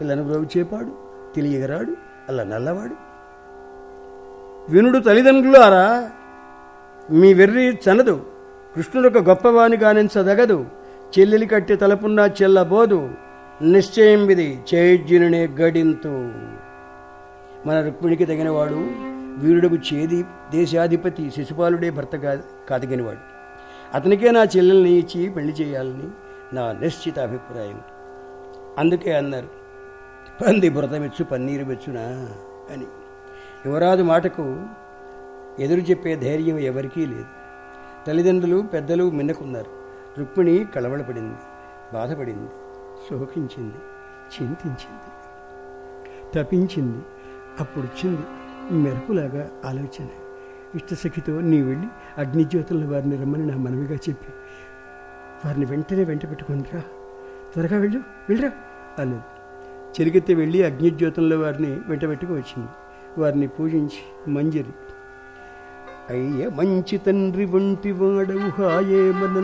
పిల్లను బ్రోగు చేపాడు తెలియగరాడు అలా నల్లవాడు వినుడు తల్లిదండ్రులారా మీ వెర్రి చనదు కృష్ణుడొక గొప్పవాని గానించదగదు చెల్లెలి కట్టి తలపున్నా చెల్లబోదు నిశ్చయం విధి చేజ్యునే గడింతు మన రుక్మిణికి తగినవాడు వీరుడకు చేది దేశాధిపతి శిశుపాలుడే భర్త కా- కాదగినవాడు అతనికే నా చెల్లెల్ని ఇచ్చి పెళ్లి చేయాలని నా నిశ్చిత అభిప్రాయం అందుకే అన్నారు పంది బురద మెచ్చు పన్నీరు మెచ్చునా అని యువరాజు మాటకు ఎదురు చెప్పే ధైర్యం ఎవరికీ లేదు తల్లిదండ్రులు పెద్దలు మిన్నకున్నారు రుక్మిణి కళవళపడింది బాధపడింది శోకించింది చింతించింది తపించింది అప్పుడు వచ్చింది మెరుపులాగా ఆలోచన ఇష్టసఖితో నీ వెళ్ళి అగ్నిజ్యోతుల వారిని రమ్మని నా మనవిగా చెప్పి వారిని వెంటనే వెంట పెట్టుకునిరా త్వరగా వెళ్ళు వెళ్ళరా అన్నది చెరిగెత్తి వెళ్ళి అగ్నిజ్యోతుల వారిని వెంట పెట్టుకు వచ్చింది వారిని పూజించి మంజరి అయ్య మంచి తండ్రి వంటి వాడవు హాయే మన